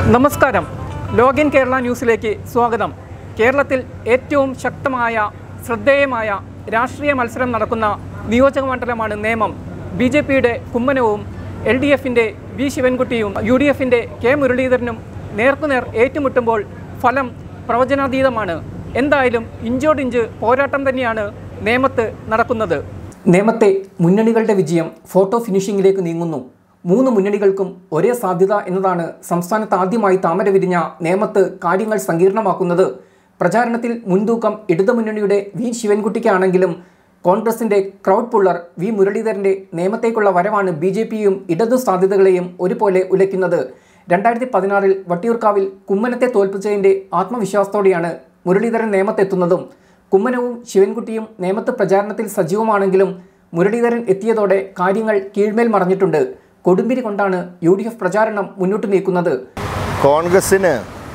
നമസ്കാരം ലോഗിൻ കേരള ന്യൂസിലേക്ക് സ്വാഗതം കേരളത്തിൽ ഏറ്റവും ശക്തമായ ശ്രദ്ധേയമായ രാഷ്ട്രീയ മത്സരം നടക്കുന്ന നിയോജക മണ്ഡലമാണ് നേമം ബി ജെ പിയുടെ കുമ്മനവും എൽ ഡി എഫിൻ്റെ വി ശിവൻകുട്ടിയും യു ഡി എഫിൻ്റെ കെ മുരളീധരനും നേർക്കുനേർ ഏറ്റുമുട്ടുമ്പോൾ ഫലം പ്രവചനാതീതമാണ് എന്തായാലും ഇഞ്ചോടിഞ്ച് പോരാട്ടം തന്നെയാണ് നേമത്ത് നടക്കുന്നത് നേമത്തെ മുന്നണികളുടെ വിജയം ഫോട്ടോ ഫിനിഷിംഗിലേക്ക് നീങ്ങുന്നു മൂന്ന് മുന്നണികൾക്കും ഒരേ സാധ്യത എന്നതാണ് സംസ്ഥാനത്ത് ആദ്യമായി താമര വിരിഞ്ഞ നേമത്ത് കാര്യങ്ങൾ സങ്കീർണമാക്കുന്നത് പ്രചാരണത്തിൽ മുൻതൂക്കം ഇടതുമുന്നണിയുടെ വി ശിവൻകുട്ടിക്കാണെങ്കിലും കോൺഗ്രസിന്റെ ക്രൗഡ് പുള്ളർ വി മുരളീധരന്റെ നേമത്തേക്കുള്ള വരവാണ് ബി ജെ പിയും ഇടതു സാധ്യതകളെയും ഒരുപോലെ ഉലയ്ക്കുന്നത് രണ്ടായിരത്തി പതിനാറിൽ വട്ടിയൂർക്കാവിൽ കുമ്മനത്തെ തോൽപ്പിച്ചതിന്റെ ആത്മവിശ്വാസത്തോടെയാണ് മുരളീധരൻ നേമത്തെത്തുന്നതും കുമ്മനവും ശിവൻകുട്ടിയും നേമത്ത് പ്രചാരണത്തിൽ സജീവമാണെങ്കിലും മുരളീധരൻ എത്തിയതോടെ കാര്യങ്ങൾ കീഴ്മേൽ മറിഞ്ഞിട്ടുണ്ട് കൊടുമ്പിരി കൊണ്ടാണ് യു ഡി എഫ് പ്രചാരണം മുന്നോട്ട് നീക്കുന്നത് കോൺഗ്രസ്സിന്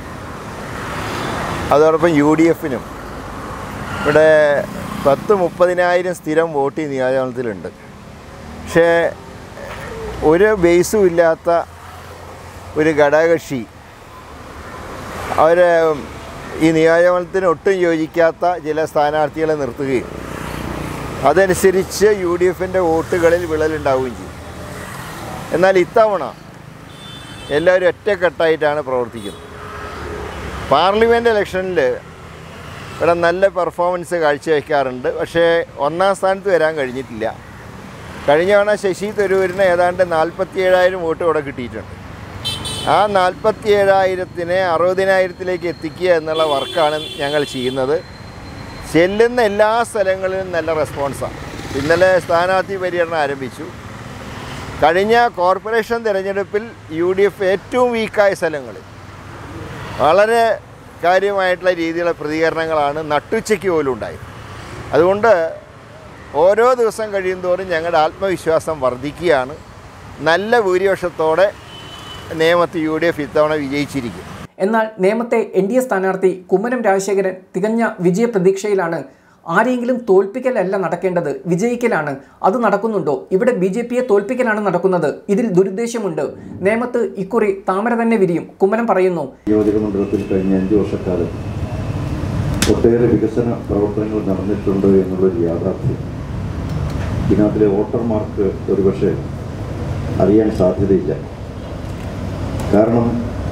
അതോടൊപ്പം യു ഡി എഫിനും ഇവിടെ പത്ത് മുപ്പതിനായിരം സ്ഥിരം വോട്ട് ഈ നിയോജകമണ്ഡലത്തിലുണ്ട് പക്ഷേ ഒരു ബേസും ഇല്ലാത്ത ഒരു ഘടകകക്ഷി അവർ ഈ നിയോജകമണ്ഡലത്തിന് ഒട്ടും യോജിക്കാത്ത ചില സ്ഥാനാർത്ഥികളെ നിർത്തുകയും അതനുസരിച്ച് യു ഡി എഫിൻ്റെ വോട്ടുകളിൽ വിള്ളലുണ്ടാവുകയും ചെയ്യും എന്നാൽ ഇത്തവണ എല്ലാവരും ഒറ്റക്കെട്ടായിട്ടാണ് പ്രവർത്തിക്കുന്നത് പാർലമെൻറ്റ് ഇലക്ഷനിൽ ഇവിടെ നല്ല പെർഫോമൻസ് കാഴ്ചവെക്കാറുണ്ട് പക്ഷേ ഒന്നാം സ്ഥാനത്ത് വരാൻ കഴിഞ്ഞിട്ടില്ല കഴിഞ്ഞ തവണ ശശി തരൂരിന് ഏതാണ്ട് നാൽപ്പത്തി ഏഴായിരം വോട്ട് ഇവിടെ കിട്ടിയിട്ടുണ്ട് ആ നാൽപ്പത്തി ഏഴായിരത്തിനെ അറുപതിനായിരത്തിലേക്ക് എത്തിക്കുക എന്നുള്ള വർക്കാണ് ഞങ്ങൾ ചെയ്യുന്നത് ചെല്ലുന്ന എല്ലാ സ്ഥലങ്ങളിലും നല്ല റെസ്പോൺസാണ് ഇന്നലെ സ്ഥാനാർത്ഥി പര്യടനം ആരംഭിച്ചു കഴിഞ്ഞ കോർപ്പറേഷൻ തിരഞ്ഞെടുപ്പിൽ യു ഡി എഫ് ഏറ്റവും വീക്കായ സ്ഥലങ്ങളിൽ വളരെ കാര്യമായിട്ടുള്ള രീതിയിലുള്ള പ്രതികരണങ്ങളാണ് നട്ടുച്ചയ്ക്ക് പോലും ഉണ്ടായത് അതുകൊണ്ട് ഓരോ ദിവസം കഴിയുന്തോറും ഞങ്ങളുടെ ആത്മവിശ്വാസം വർദ്ധിക്കുകയാണ് നല്ല ഭൂരിപക്ഷത്തോടെ നിയമത്ത് യു ഡി എഫ് ഇത്തവണ വിജയിച്ചിരിക്കും എന്നാൽ നേമത്തെ എൻ ഡി എ സ്ഥാനാർത്ഥി കുമ്മനം രാജശേഖരൻ തികഞ്ഞ വിജയപ്രതീക്ഷയിലാണ് ആരെങ്കിലും തോൽപ്പിക്കലല്ല നടക്കേണ്ടത് വിജയിക്കലാണ് അത് നടക്കുന്നുണ്ടോ ഇവിടെ ബി ജെ പിയെ തോൽപ്പിക്കലാണ് നടക്കുന്നത് ഇതിൽ ദുരുദ്ദേശമുണ്ട് നേമത്ത് ഇക്കുറി താമര തന്നെ വിരിയും കുമ്മനം പറയുന്നു നിയോജക മണ്ഡലത്തിൽ കഴിഞ്ഞ അഞ്ച് വർഷക്കാലം ഒട്ടേറെ വികസന പ്രവർത്തനങ്ങൾ നടന്നിട്ടുണ്ട് എന്നുള്ളൊരു യാഥാർത്ഥ്യം ഇതിനകത്തിലെ വോട്ടർമാർക്ക് ഒരുപക്ഷെ അറിയാൻ സാധ്യതയില്ല കാരണം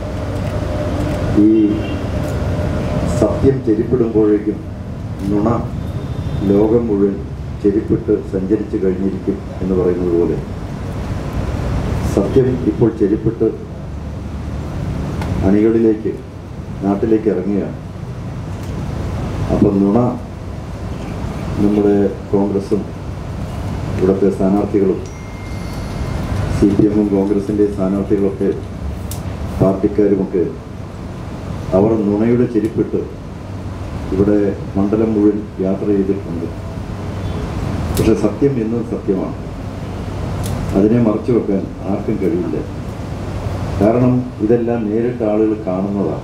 ഈ സത്യം ചെരിപ്പിടുമ്പോഴേക്കും നുണ ലോകം മുഴുവൻ ചെരിപ്പിട്ട് സഞ്ചരിച്ചു കഴിഞ്ഞിരിക്കും എന്ന് പറയുന്നത് പോലെ സത്യം ഇപ്പോൾ ചെരിപ്പിട്ട് അണികളിലേക്ക് നാട്ടിലേക്ക് ഇറങ്ങുകയാണ് അപ്പം നുണ നമ്മുടെ കോൺഗ്രസും ഇവിടുത്തെ സ്ഥാനാർത്ഥികളും സി പി എമ്മും കോൺഗ്രസിൻ്റെ സ്ഥാനാർത്ഥികളൊക്കെ പാർട്ടിക്കാരുമൊക്കെ അവർ നുണയുടെ ചെരിപ്പിട്ട് ഇവിടെ മണ്ഡലം മുഴുവൻ യാത്ര ചെയ്തിട്ടുണ്ട് പക്ഷെ സത്യം എന്നും സത്യമാണ് അതിനെ മറച്ചു വെക്കാൻ ആർക്കും കഴിയില്ല കാരണം ഇതെല്ലാം നേരിട്ട് ആളുകൾ കാണുന്നതാണ്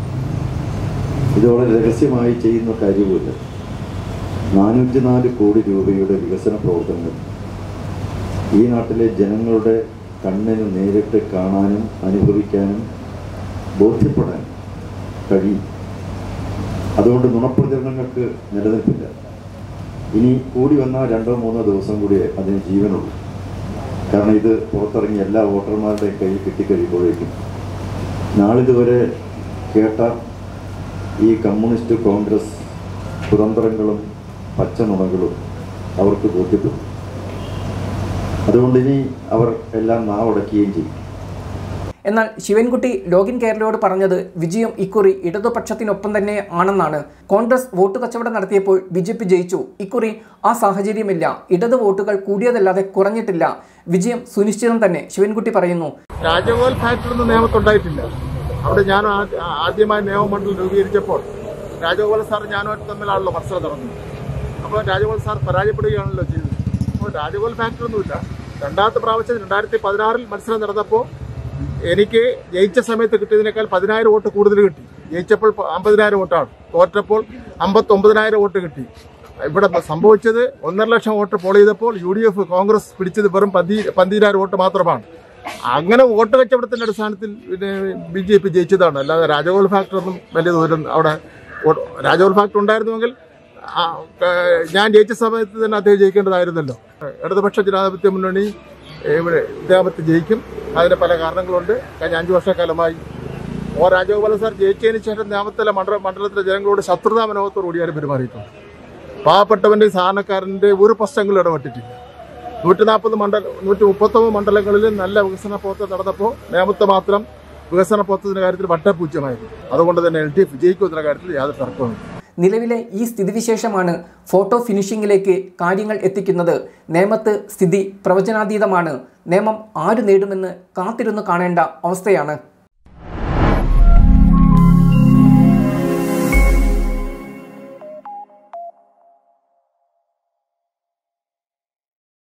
ഇതോടെ രഹസ്യമായി ചെയ്യുന്ന കാര്യവുമില്ല നാനൂറ്റി നാല് കോടി രൂപയുടെ വികസന പ്രവർത്തനങ്ങൾ ഈ നാട്ടിലെ ജനങ്ങളുടെ കണ്ണിന് നേരിട്ട് കാണാനും അനുഭവിക്കാനും ബോധ്യപ്പെടാനും കഴിയും അതുകൊണ്ട് നുണപ്രചരണങ്ങൾക്ക് നിലനിൽപ്പില്ല ഇനി കൂടി വന്നാൽ രണ്ടോ മൂന്നോ ദിവസം കൂടി അതിന് ജീവനുള്ളൂ കാരണം ഇത് പുറത്തിറങ്ങി എല്ലാ വോട്ടർമാരുടെയും കയ്യിൽ കിട്ടിക്കഴിയുമ്പോഴേക്കും നാളിതുവരെ കേട്ട ഈ കമ്മ്യൂണിസ്റ്റ് കോൺഗ്രസ് കുതന്ത്രങ്ങളും പച്ചനുണകളും അവർക്ക് ബോധ്യപ്പെടും അതുകൊണ്ട് ഇനി അവർ എല്ലാം നാവടക്കുകയും ചെയ്യും എന്നാൽ ശിവൻകുട്ടി ലോഗിൻ കേരളയോട് പറഞ്ഞത് വിജയം ഇക്കുറി ഇടതുപക്ഷത്തിനൊപ്പം തന്നെ ആണെന്നാണ് കോൺഗ്രസ് വോട്ട് കച്ചവടം നടത്തിയപ്പോൾ ബി ജെ പി ജയിച്ചു ഇക്കുറി ആ സാഹചര്യമില്ല ഇടത് വോട്ടുകൾ കൂടിയതല്ലാതെ കുറഞ്ഞിട്ടില്ല വിജയം സുനിശ്ചിതം തന്നെ ശിവൻകുട്ടി പറയുന്നു രാജഗോപാൽ ഫാക്ടറി ഒന്നും നിയമത്തുണ്ടായിട്ടില്ല അവിടെ ഞാൻ ആ- ആദ്യമായി നിയമമണ്ഡലം രൂപീകരിച്ചപ്പോൾ രാജഗോപാൽ സാർ ഞാനുമായിട്ട് തമ്മിലാണല്ലോ മത്സരം നടന്നത് അപ്പോൾ രാജഗോപാൽ സാർ പരാജയപ്പെടുകയാണല്ലോ ചെയ്തത് അപ്പോൾ രാജഗോപാൽ ഫാക്ടറി ഒന്നുമില്ല രണ്ടാമത്തെ പ്രാവശ്യം രണ്ടായിരത്തി പതിനാറിൽ മത്സരം നടന്നപ്പോൾ എനിക്ക് ജയിച്ച സമയത്ത് കിട്ടിയതിനേക്കാൾ പതിനായിരം വോട്ട് കൂടുതൽ കിട്ടി ജയിച്ചപ്പോൾ പ- അമ്പതിനായിരം വോട്ടാണ് തോറ്റപ്പോൾ അമ്പത്തൊമ്പതിനായിരം വോട്ട് കിട്ടി ഇവിടെ സംഭവിച്ചത് ഒന്നര ലക്ഷം വോട്ട് പോൾ ചെയ്തപ്പോൾ യു ഡി എഫ് കോൺഗ്രസ് പിടിച്ചത് വെറും പന്തി പന്തിരായിരം വോട്ട് മാത്രമാണ് അങ്ങനെ വോട്ട് കച്ചവടത്തിന്റെ അടിസ്ഥാനത്തിൽ പിന്നെ ബി ജെ പി ജയിച്ചതാണ് അല്ലാതെ രാജഗോപാൽ ഫാക്ടർ ഒന്നും വലിയ ദൂരം അവിടെ വോട്ട്- രാജഗോപാൽ ഫാക്ടർ ഉണ്ടായിരുന്നുവെങ്കിൽ ആ, ഏഹ്, ഞാൻ ജയിച്ച സമയത്ത് തന്നെ അദ്ദേഹം ജയിക്കേണ്ടതായിരുന്നല്ലോ ഇടതുപക്ഷ ജനാധിപത്യ മുന്നണി ഏഹ്, ഇവിടെ ഇദ്ദേഹത്തെ ജയിക്കും അതിന് പല കാരണങ്ങളുണ്ട് കഴിഞ്ഞ അഞ്ചു വർഷക്കാലമായി ഓ രാജഗോപാലൻ സാർ ജയിച്ചതിന് ശേഷം നേമത്തിലെ മണ്ഡല മണ്ഡലത്തിലെ ജനങ്ങളോട് ശത്രുതാ മനോഹത്തോടു കൂടിയാണ് പെരുമാറിയിട്ടുണ്ട് പാവപ്പെട്ടവന്റെ സാധാരണക്കാരന്റെ ഒരു പ്രശ്നങ്ങളും ഇടപെട്ടിട്ടില്ല നൂറ്റി നാൽപ്പത് മണ്ഡല നൂറ്റി മുപ്പത്തൊമ്പത് മണ്ഡലങ്ങളിൽ നല്ല വികസന പ്രവർത്തനം നടന്നപ്പോൾ നേമത്തെ മാത്രം വികസന പ്രവർത്തനത്തിന്റെ കാര്യത്തിൽ വട്ടപൂജ്യമായിരുന്നു അതുകൊണ്ട് തന്നെ എൽ ഡി എഫ് വിജയിക്കുമെന്ന കാര്യത്തിൽ യാതൊരു തർക്കവുമില്ല നിലവിലെ ഈ സ്ഥിതിവിശേഷമാണ് ഫോട്ടോ ഫിനിഷിംഗിലേക്ക് കാര്യങ്ങൾ എത്തിക്കുന്നത് നേമത്ത് സ്ഥിതി പ്രവചനാതീതമാണ് നിയമം ആര് നേടുമെന്ന് കാത്തിരുന്ന് കാണേണ്ട അവസ്ഥയാണ്